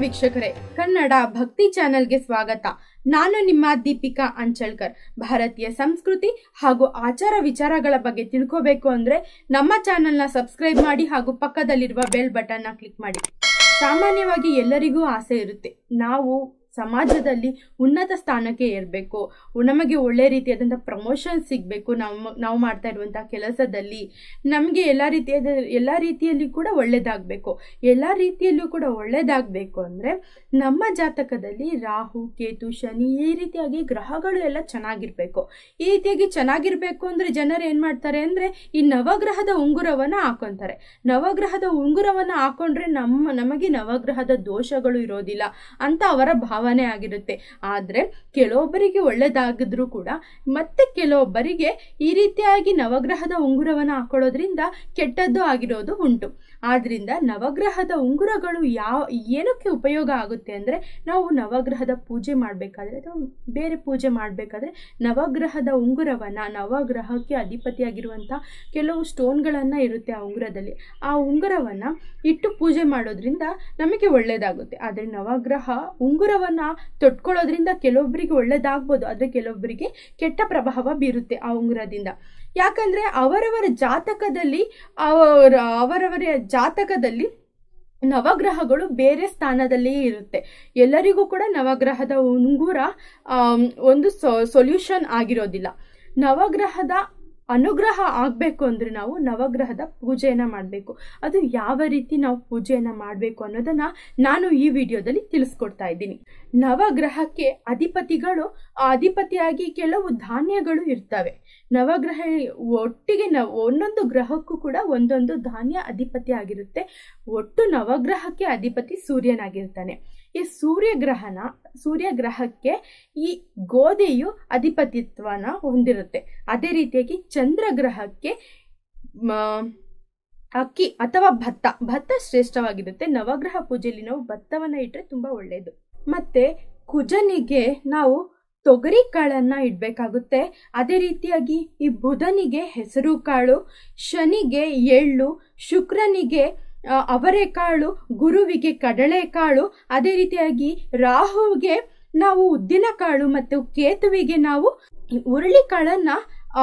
ವೀಕ್ಷಕರೇ ಕನ್ನಡ ಭಕ್ತಿ ಚಾನೆಲ್ಗೆ ಸ್ವಾಗತ ನಾನು ನಿಮ್ಮ ದೀಪಿಕಾ ಅಂಚಳ್ಕರ್ ಭಾರತೀಯ ಸಂಸ್ಕೃತಿ ಹಾಗೂ ಆಚಾರ ವಿಚಾರಗಳ ಬಗ್ಗೆ ತಿಳ್ಕೋಬೇಕು ಅಂದ್ರೆ ನಮ್ಮ ಚಾನೆಲ್ನ ಸಬ್ಸ್ಕ್ರೈಬ್ ಮಾಡಿ ಹಾಗೂ ಪಕ್ಕದಲ್ಲಿರುವ ಬೆಲ್ ಬಟನ್ನ ಕ್ಲಿಕ್ ಮಾಡಿ ಸಾಮಾನ್ಯವಾಗಿ ಎಲ್ಲರಿಗೂ ಆಸೆ ಇರುತ್ತೆ ನಾವು ಸಮಾಜದಲ್ಲಿ ಉನ್ನತ ಸ್ಥಾನಕ್ಕೆ ಏರಬೇಕು ನಮಗೆ ಒಳ್ಳೆ ರೀತಿಯಾದಂಥ ಪ್ರಮೋಷನ್ ಸಿಗಬೇಕು ನಾವು ನಾವು ಮಾಡ್ತಾ ಇರುವಂಥ ಕೆಲಸದಲ್ಲಿ ನಮಗೆ ಎಲ್ಲ ರೀತಿಯಾದ ಎಲ್ಲ ರೀತಿಯಲ್ಲಿ ಕೂಡ ಒಳ್ಳೆಯದಾಗಬೇಕು ಎಲ್ಲ ರೀತಿಯಲ್ಲೂ ಕೂಡ ಒಳ್ಳೆಯದಾಗಬೇಕು ಅಂದರೆ ನಮ್ಮ ಜಾತಕದಲ್ಲಿ ರಾಹು ಕೇತು ಶನಿ ಈ ರೀತಿಯಾಗಿ ಗ್ರಹಗಳು ಎಲ್ಲ ಚೆನ್ನಾಗಿರಬೇಕು ಈ ರೀತಿಯಾಗಿ ಚೆನ್ನಾಗಿರಬೇಕು ಅಂದರೆ ಜನರು ಏನು ಮಾಡ್ತಾರೆ ಅಂದರೆ ಈ ನವಗ್ರಹದ ಉಂಗುರವನ್ನು ಹಾಕೊತಾರೆ ನವಗ್ರಹದ ಉಂಗುರವನ್ನು ಹಾಕೊಂಡ್ರೆ ನಮ್ಮ ನಮಗೆ ನವಗ್ರಹದ ದೋಷಗಳು ಇರೋದಿಲ್ಲ ಅಂತ ಅವರ ಭಾವನೆ ಆಗಿರುತ್ತೆ ಆದರೆ ಕೆಲವೊಬ್ಬರಿಗೆ ಒಳ್ಳೆಯದಾಗಿದ್ರೂ ಕೂಡ ಮತ್ತೆ ಕೆಲವೊಬ್ಬರಿಗೆ ಈ ರೀತಿಯಾಗಿ ನವಗ್ರಹದ ಉಂಗುರವನ್ನು ಹಾಕೊಳ್ಳೋದ್ರಿಂದ ಕೆಟ್ಟದ್ದು ಆಗಿರೋದು ಉಂಟು ಆದ್ರಿಂದ ನವಗ್ರಹದ ಉಂಗುರಗಳು ಯಾವ ಏನಕ್ಕೆ ಉಪಯೋಗ ಆಗುತ್ತೆ ಅಂದರೆ ನಾವು ನವಗ್ರಹದ ಪೂಜೆ ಮಾಡಬೇಕಾದ್ರೆ ಅಥವಾ ಬೇರೆ ಪೂಜೆ ಮಾಡಬೇಕಾದ್ರೆ ನವಗ್ರಹದ ಉಂಗುರವನ್ನು ನವಗ್ರಹಕ್ಕೆ ಅಧಿಪತಿಯಾಗಿರುವಂಥ ಕೆಲವು ಸ್ಟೋನ್ಗಳನ್ನು ಇರುತ್ತೆ ಆ ಉಂಗುರದಲ್ಲಿ ಆ ಉಂಗುರವನ್ನು ಇಟ್ಟು ಪೂಜೆ ಮಾಡೋದ್ರಿಂದ ನಮಗೆ ಒಳ್ಳೆಯದಾಗುತ್ತೆ ಆದರೆ ನವಗ್ರಹ ಉಂಗುರವನ್ನು ತೊಟ್ಕೊಳ್ಳೋದ್ರಿಂದ ಕೆಲವೊಬ್ಬರಿಗೆ ಒಳ್ಳೆಯದಾಗ್ಬೋದು ಆದರೆ ಕೆಲವೊಬ್ಬರಿಗೆ ಕೆಟ್ಟ ಪ್ರಭಾವ ಬೀರುತ್ತೆ ಆ ಉಂಗುರದಿಂದ ಯಾಕಂದರೆ ಅವರವರ ಜಾತಕದಲ್ಲಿ ಅವರ ಅವರವರ ಜಾತಕದಲ್ಲಿ ನವಗ್ರಹಗಳು ಬೇರೆ ಸ್ಥಾನದಲ್ಲಿ ಇರುತ್ತೆ ಎಲ್ಲರಿಗೂ ಕೂಡ ನವಗ್ರಹದ ಉಂಗುರ ಒಂದು ಸೊಲ್ಯೂಷನ್ ಆಗಿರೋದಿಲ್ಲ ನವಗ್ರಹದ ಅನುಗ್ರಹ ಆಗಬೇಕು ಅಂದರೆ ನಾವು ನವಗ್ರಹದ ಪೂಜೆಯನ್ನು ಮಾಡಬೇಕು ಅದು ಯಾವ ರೀತಿ ನಾವು ಪೂಜೆಯನ್ನು ಮಾಡಬೇಕು ಅನ್ನೋದನ್ನು ನಾನು ಈ ವಿಡಿಯೋದಲ್ಲಿ ತಿಳಿಸ್ಕೊಡ್ತಾ ಇದ್ದೀನಿ ನವಗ್ರಹಕ್ಕೆ ಅಧಿಪತಿಗಳು ಅಧಿಪತಿಯಾಗಿ ಕೆಲವು ಧಾನ್ಯಗಳು ಇರ್ತವೆ ನವಗ್ರಹ ಒಟ್ಟಿಗೆ ನ ಒಂದೊಂದು ಗ್ರಹಕ್ಕೂ ಕೂಡ ಒಂದೊಂದು ಧಾನ್ಯ ಅಧಿಪತಿ ಆಗಿರುತ್ತೆ ಒಟ್ಟು ನವಗ್ರಹಕ್ಕೆ ಅಧಿಪತಿ ಸೂರ್ಯನಾಗಿರ್ತಾನೆ ಈ ಸೂರ್ಯಗ್ರಹನ ಸೂರ್ಯಗ್ರಹಕ್ಕೆ ಈ ಗೋಧೆಯು ಅಧಿಪತಿತ್ವನ ಹೊಂದಿರುತ್ತೆ ಅದೇ ರೀತಿಯಾಗಿ ಚಂದ್ರಗ್ರಹಕ್ಕೆ ಅಕ್ಕಿ ಅಥವಾ ಭತ್ತ ಭತ್ತ ಶ್ರೇಷ್ಠವಾಗಿರುತ್ತೆ ನವಗ್ರಹ ಪೂಜೆಯಲ್ಲಿ ನಾವು ಭತ್ತವನ್ನು ಇಟ್ಟರೆ ತುಂಬ ಒಳ್ಳೆಯದು ಮತ್ತೆ ಕುಜನಿಗೆ ನಾವು ತೊಗರಿ ಕಾಳನ್ನು ಇಡಬೇಕಾಗುತ್ತೆ ಅದೇ ರೀತಿಯಾಗಿ ಈ ಬುಧನಿಗೆ ಹೆಸರು ಕಾಳು ಶನಿಗೆ ಎಳ್ಳು ಶುಕ್ರನಿಗೆ ಅವರೆಕಾಳು ಗುರುವಿಗೆ ಕಡಲೆಕಾಳು ಅದೇ ರೀತಿಯಾಗಿ ರಾಹುವಿಗೆ ನಾವು ಉದ್ದಿನ ಕಾಳು ಮತ್ತು ಕೇತುವಿಗೆ ನಾವು ಹುರುಳಿಕಾಳನ್ನು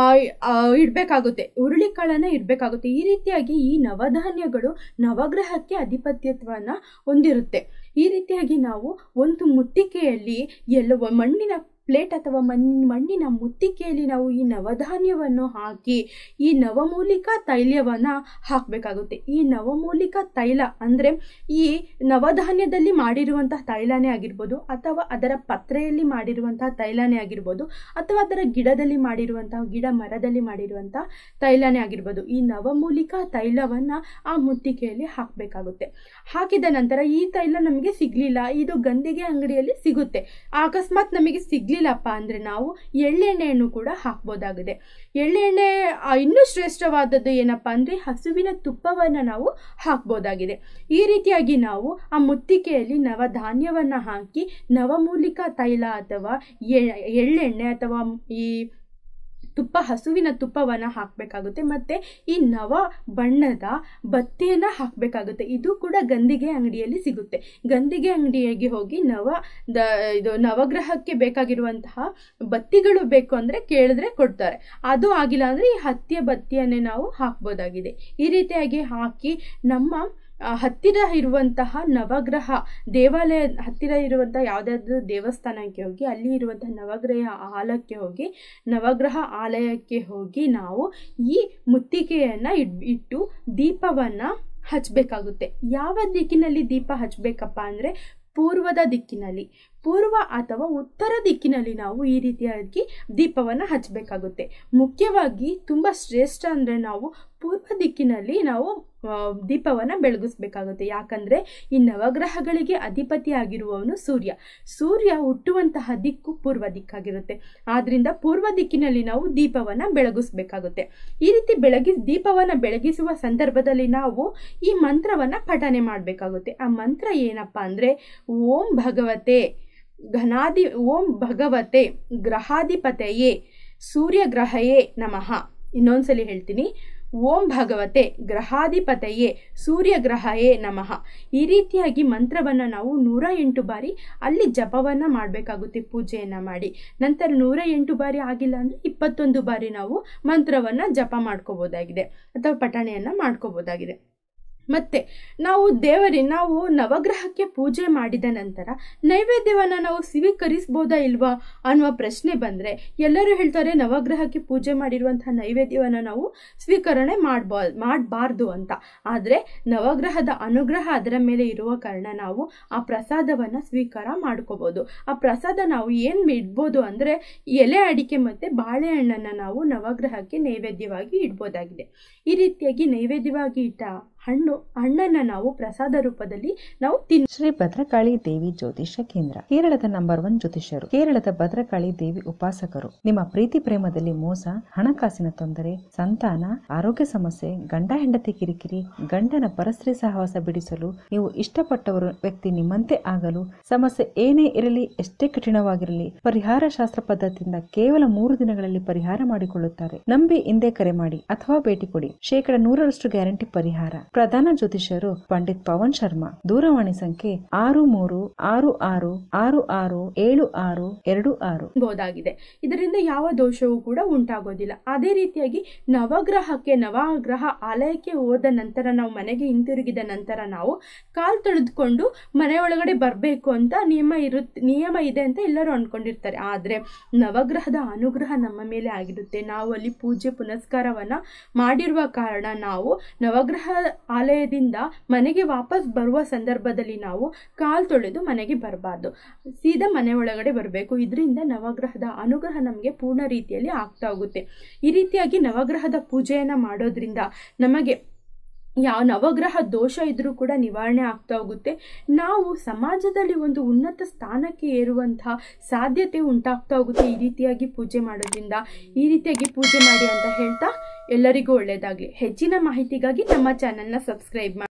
ಇಡಬೇಕಾಗುತ್ತೆ ಹುರುಳಿಕಾಳನ್ನು ಇಡಬೇಕಾಗುತ್ತೆ ಈ ರೀತಿಯಾಗಿ ಈ ನವಧಾನ್ಯಗಳು ನವಗ್ರಹಕ್ಕೆ ಅಧಿಪತ್ಯತ್ವನ ಹೊಂದಿರುತ್ತೆ ಈ ರೀತಿಯಾಗಿ ನಾವು ಒಂದು ಮುತ್ತಿಗೆಯಲ್ಲಿ ಎಲ್ಲ ಮಣ್ಣಿನ ಪ್ಲೇಟ್ ಅಥವಾ ಮಣ್ಣಿನ ಮಣ್ಣಿನ ಮುತ್ತಿಗೆಯಲ್ಲಿ ನಾವು ಈ ನವಧಾನ್ಯವನ್ನು ಹಾಕಿ ಈ ನವಮೂಲಿಕಾ ತೈಲವನ್ನು ಹಾಕಬೇಕಾಗುತ್ತೆ ಈ ನವಮೂಲಿಕಾ ತೈಲ ಅಂದರೆ ಈ ನವಧಾನ್ಯದಲ್ಲಿ ಮಾಡಿರುವಂತಹ ತೈಲನೇ ಆಗಿರ್ಬೋದು ಅಥವಾ ಅದರ ಪತ್ರೆಯಲ್ಲಿ ಮಾಡಿರುವಂತಹ ತೈಲನೇ ಆಗಿರ್ಬೋದು ಅಥವಾ ಅದರ ಗಿಡದಲ್ಲಿ ಮಾಡಿರುವಂತಹ ಗಿಡ ಮರದಲ್ಲಿ ಮಾಡಿರುವಂತಹ ತೈಲನೇ ಆಗಿರ್ಬೋದು ಈ ನವಮೂಲಿಕಾ ತೈಲವನ್ನು ಆ ಮುತ್ತಿಗೆಯಲ್ಲಿ ಹಾಕಬೇಕಾಗುತ್ತೆ ಹಾಕಿದ ನಂತರ ಈ ತೈಲ ನಮಗೆ ಸಿಗಲಿಲ್ಲ ಇದು ಗಂದಿಗೆ ಅಂಗಡಿಯಲ್ಲಿ ಸಿಗುತ್ತೆ ಅಕಸ್ಮಾತ್ ನಮಗೆ ಸಿಗ್ ಸಿಗ್ಲಿಲ್ಲಪ್ಪ ಅಂದರೆ ನಾವು ಎಳ್ಳೆಣ್ಣೆಯನ್ನು ಕೂಡ ಹಾಕ್ಬೋದಾಗಿದೆ ಎಳ್ಳೆಣ್ಣೆ ಇನ್ನೂ ಶ್ರೇಷ್ಠವಾದದ್ದು ಏನಪ್ಪ ಅಂದರೆ ಹಸುವಿನ ತುಪ್ಪವನ್ನು ನಾವು ಹಾಕ್ಬೋದಾಗಿದೆ ಈ ರೀತಿಯಾಗಿ ನಾವು ಆ ಮುತ್ತಿಗೆಯಲ್ಲಿ ನವಧಾನ್ಯವನ್ನು ಹಾಕಿ ನವಮೂಲಿಕಾ ತೈಲ ಅಥವಾ ಎಳ್ಳೆಣ್ಣೆ ಅಥವಾ ಈ ತುಪ್ಪ ಹಸುವಿನ ತುಪ್ಪವನ್ನು ಹಾಕಬೇಕಾಗುತ್ತೆ ಮತ್ತು ಈ ನವ ಬಣ್ಣದ ಬತ್ತಿಯನ್ನು ಹಾಕಬೇಕಾಗುತ್ತೆ ಇದು ಕೂಡ ಗಂದಿಗೆ ಅಂಗಡಿಯಲ್ಲಿ ಸಿಗುತ್ತೆ ಗಂದಿಗೆ ಅಂಗಡಿಯಾಗಿ ಹೋಗಿ ನವ ದ ಇದು ನವಗ್ರಹಕ್ಕೆ ಬೇಕಾಗಿರುವಂತಹ ಬತ್ತಿಗಳು ಬೇಕು ಅಂದರೆ ಕೇಳಿದ್ರೆ ಕೊಡ್ತಾರೆ ಅದು ಆಗಿಲ್ಲ ಅಂದರೆ ಈ ಹತ್ತಿಯ ಬತ್ತಿಯನ್ನೇ ನಾವು ಹಾಕ್ಬೋದಾಗಿದೆ ಈ ರೀತಿಯಾಗಿ ಹಾಕಿ ನಮ್ಮ ಹತ್ತಿರ ಇರುವಂತಹ ನವಗ್ರಹ ದೇವಾಲಯ ಹತ್ತಿರ ಇರುವಂತಹ ಯಾವುದಾದ್ರೂ ದೇವಸ್ಥಾನಕ್ಕೆ ಹೋಗಿ ಅಲ್ಲಿ ಇರುವಂತಹ ನವಗ್ರಹ ಆಲಯಕ್ಕೆ ಹೋಗಿ ನವಗ್ರಹ ಆಲಯಕ್ಕೆ ಹೋಗಿ ನಾವು ಈ ಮುತ್ತಿಗೆಯನ್ನು ಇಟ್ಟು ದೀಪವನ್ನು ಹಚ್ಚಬೇಕಾಗುತ್ತೆ ಯಾವ ದಿಕ್ಕಿನಲ್ಲಿ ದೀಪ ಹಚ್ಚಬೇಕಪ್ಪ ಅಂದರೆ ಪೂರ್ವದ ದಿಕ್ಕಿನಲ್ಲಿ ಪೂರ್ವ ಅಥವಾ ಉತ್ತರ ದಿಕ್ಕಿನಲ್ಲಿ ನಾವು ಈ ರೀತಿಯಾಗಿ ದೀಪವನ್ನು ಹಚ್ಚಬೇಕಾಗುತ್ತೆ ಮುಖ್ಯವಾಗಿ ತುಂಬ ಶ್ರೇಷ್ಠ ಅಂದರೆ ನಾವು ಪೂರ್ವ ದಿಕ್ಕಿನಲ್ಲಿ ನಾವು ದೀಪವನ್ನು ಬೆಳಗಿಸ್ಬೇಕಾಗುತ್ತೆ ಯಾಕಂದರೆ ಈ ನವಗ್ರಹಗಳಿಗೆ ಅಧಿಪತಿ ಆಗಿರುವವನು ಸೂರ್ಯ ಸೂರ್ಯ ಹುಟ್ಟುವಂತಹ ದಿಕ್ಕು ಪೂರ್ವ ದಿಕ್ಕಾಗಿರುತ್ತೆ ಆದ್ದರಿಂದ ಪೂರ್ವ ದಿಕ್ಕಿನಲ್ಲಿ ನಾವು ದೀಪವನ್ನು ಬೆಳಗಿಸ್ಬೇಕಾಗುತ್ತೆ ಈ ರೀತಿ ಬೆಳಗಿ ದೀಪವನ್ನು ಬೆಳಗಿಸುವ ಸಂದರ್ಭದಲ್ಲಿ ನಾವು ಈ ಮಂತ್ರವನ್ನು ಪಠನೆ ಮಾಡಬೇಕಾಗುತ್ತೆ ಆ ಮಂತ್ರ ಏನಪ್ಪ ಅಂದರೆ ಓಂ ಭಗವತೆ ಘನಾಧಿ ಓಂ ಭಗವತೆ ಗ್ರಹಾಧಿಪತೆಯೇ ಸೂರ್ಯಗ್ರಹಯೇ ನಮಃ ಇನ್ನೊಂದ್ಸಲಿ ಹೇಳ್ತೀನಿ ಓಂ ಭಗವತೆ ಗ್ರಹಾಧಿಪತೆಯೇ ಸೂರ್ಯ ಗ್ರಹಯೇ ನಮಃ ಈ ರೀತಿಯಾಗಿ ಮಂತ್ರವನ್ನು ನಾವು ನೂರ ಎಂಟು ಬಾರಿ ಅಲ್ಲಿ ಜಪವನ್ನು ಮಾಡಬೇಕಾಗುತ್ತೆ ಪೂಜೆಯನ್ನು ಮಾಡಿ ನಂತರ ನೂರ ಎಂಟು ಬಾರಿ ಆಗಿಲ್ಲ ಅಂದರೆ ಇಪ್ಪತ್ತೊಂದು ಬಾರಿ ನಾವು ಮಂತ್ರವನ್ನು ಜಪ ಮಾಡ್ಕೋಬೋದಾಗಿದೆ ಅಥವಾ ಪಠಣೆಯನ್ನು ಮಾಡ್ಕೋಬೋದಾಗಿದೆ ಮತ್ತೆ ನಾವು ದೇವರಿ ನಾವು ನವಗ್ರಹಕ್ಕೆ ಪೂಜೆ ಮಾಡಿದ ನಂತರ ನೈವೇದ್ಯವನ್ನು ನಾವು ಸ್ವೀಕರಿಸ್ಬೋದಾ ಇಲ್ವಾ ಅನ್ನುವ ಪ್ರಶ್ನೆ ಬಂದರೆ ಎಲ್ಲರೂ ಹೇಳ್ತಾರೆ ನವಗ್ರಹಕ್ಕೆ ಪೂಜೆ ಮಾಡಿರುವಂತಹ ನೈವೇದ್ಯವನ್ನು ನಾವು ಸ್ವೀಕರಣೆ ಮಾಡ್ಬಾ ಮಾಡಬಾರ್ದು ಅಂತ ಆದರೆ ನವಗ್ರಹದ ಅನುಗ್ರಹ ಅದರ ಮೇಲೆ ಇರುವ ಕಾರಣ ನಾವು ಆ ಪ್ರಸಾದವನ್ನು ಸ್ವೀಕಾರ ಮಾಡ್ಕೋಬೋದು ಆ ಪ್ರಸಾದ ನಾವು ಏನು ಇಡ್ಬೋದು ಅಂದರೆ ಎಲೆ ಅಡಿಕೆ ಮತ್ತು ಬಾಳೆಹಣ್ಣನ್ನು ನಾವು ನವಗ್ರಹಕ್ಕೆ ನೈವೇದ್ಯವಾಗಿ ಇಡ್ಬೋದಾಗಿದೆ ಈ ರೀತಿಯಾಗಿ ನೈವೇದ್ಯವಾಗಿ ಇಟ್ಟ ಹಣ್ಣು ಹಣ್ಣನ್ನು ನಾವು ಪ್ರಸಾದ ರೂಪದಲ್ಲಿ ನಾವು ತಿನ್ ಶ್ರೀ ಭದ್ರಕಾಳಿ ದೇವಿ ಜ್ಯೋತಿಷ್ಯ ಕೇಂದ್ರ ಕೇರಳದ ನಂಬರ್ ಒನ್ ಜ್ಯೋತಿಷ್ಯರು ಕೇರಳದ ಭದ್ರಕಾಳಿ ದೇವಿ ಉಪಾಸಕರು ನಿಮ್ಮ ಪ್ರೀತಿ ಪ್ರೇಮದಲ್ಲಿ ಮೋಸ ಹಣಕಾಸಿನ ತೊಂದರೆ ಸಂತಾನ ಆರೋಗ್ಯ ಸಮಸ್ಯೆ ಗಂಡ ಹೆಂಡತಿ ಕಿರಿಕಿರಿ ಗಂಡನ ಪರಸ್ತ್ರೀ ಸಹವಾಸ ಬಿಡಿಸಲು ನೀವು ಇಷ್ಟಪಟ್ಟವರು ವ್ಯಕ್ತಿ ನಿಮ್ಮಂತೆ ಆಗಲು ಸಮಸ್ಯೆ ಏನೇ ಇರಲಿ ಎಷ್ಟೇ ಕಠಿಣವಾಗಿರಲಿ ಪರಿಹಾರ ಶಾಸ್ತ್ರ ಪದ್ಧತಿಯಿಂದ ಕೇವಲ ಮೂರು ದಿನಗಳಲ್ಲಿ ಪರಿಹಾರ ಮಾಡಿಕೊಳ್ಳುತ್ತಾರೆ ನಂಬಿ ಹಿಂದೆ ಕರೆ ಮಾಡಿ ಅಥವಾ ಭೇಟಿ ಕೊಡಿ ಶೇಕಡ ನೂರರಷ್ಟು ಗ್ಯಾರಂಟಿ ಪರಿಹಾರ ಪ್ರಧಾನ ಜ್ಯೋತಿಷ್ಯರು ಪಂಡಿತ್ ಪವನ್ ಶರ್ಮಾ ದೂರವಾಣಿ ಸಂಖ್ಯೆ ಆರು ಮೂರು ಆರು ಆರು ಆರು ಆರು ಏಳು ಆರು ಎರಡು ಆರು ಬೋದಾಗಿದೆ ಇದರಿಂದ ಯಾವ ದೋಷವೂ ಕೂಡ ಉಂಟಾಗೋದಿಲ್ಲ ಅದೇ ರೀತಿಯಾಗಿ ನವಗ್ರಹಕ್ಕೆ ನವಗ್ರಹ ಆಲಯಕ್ಕೆ ಹೋದ ನಂತರ ನಾವು ಮನೆಗೆ ಹಿಂತಿರುಗಿದ ನಂತರ ನಾವು ಕಾಲು ತೊಳೆದುಕೊಂಡು ಮನೆ ಒಳಗಡೆ ಬರಬೇಕು ಅಂತ ನಿಯಮ ಇರುತ್ತೆ ನಿಯಮ ಇದೆ ಅಂತ ಎಲ್ಲರೂ ಅಂದ್ಕೊಂಡಿರ್ತಾರೆ ಆದರೆ ನವಗ್ರಹದ ಅನುಗ್ರಹ ನಮ್ಮ ಮೇಲೆ ಆಗಿರುತ್ತೆ ನಾವು ಅಲ್ಲಿ ಪೂಜೆ ಪುನಸ್ಕಾರವನ್ನು ಮಾಡಿರುವ ಕಾರಣ ನಾವು ನವಗ್ರಹ ಆಲಯದಿಂದ ಮನೆಗೆ ವಾಪಸ್ ಬರುವ ಸಂದರ್ಭದಲ್ಲಿ ನಾವು ಕಾಲು ತೊಳೆದು ಮನೆಗೆ ಬರಬಾರ್ದು ಸೀದಾ ಮನೆ ಒಳಗಡೆ ಬರಬೇಕು ಇದರಿಂದ ನವಗ್ರಹದ ಅನುಗ್ರಹ ನಮಗೆ ಪೂರ್ಣ ರೀತಿಯಲ್ಲಿ ಆಗ್ತಾ ಹೋಗುತ್ತೆ ಈ ರೀತಿಯಾಗಿ ನವಗ್ರಹದ ಪೂಜೆಯನ್ನು ಮಾಡೋದ್ರಿಂದ ನಮಗೆ ಯಾವ ನವಗ್ರಹ ದೋಷ ಇದ್ರೂ ಕೂಡ ನಿವಾರಣೆ ಆಗ್ತಾ ಹೋಗುತ್ತೆ ನಾವು ಸಮಾಜದಲ್ಲಿ ಒಂದು ಉನ್ನತ ಸ್ಥಾನಕ್ಕೆ ಏರುವಂತಹ ಸಾಧ್ಯತೆ ಉಂಟಾಗ್ತಾ ಹೋಗುತ್ತೆ ಈ ರೀತಿಯಾಗಿ ಪೂಜೆ ಮಾಡೋದ್ರಿಂದ ಈ ರೀತಿಯಾಗಿ ಪೂಜೆ ಮಾಡಿ ಅಂತ ಹೇಳ್ತಾ ಎಲ್ಲರಿಗೂ ಒಳ್ಳೆಯದಾಗಲಿ ಹೆಚ್ಚಿನ ಮಾಹಿತಿಗಾಗಿ ನಮ್ಮ ಚಾನಲ್ನ ಸಬ್ಸ್ಕ್ರೈಬ್ ಮಾಡಿ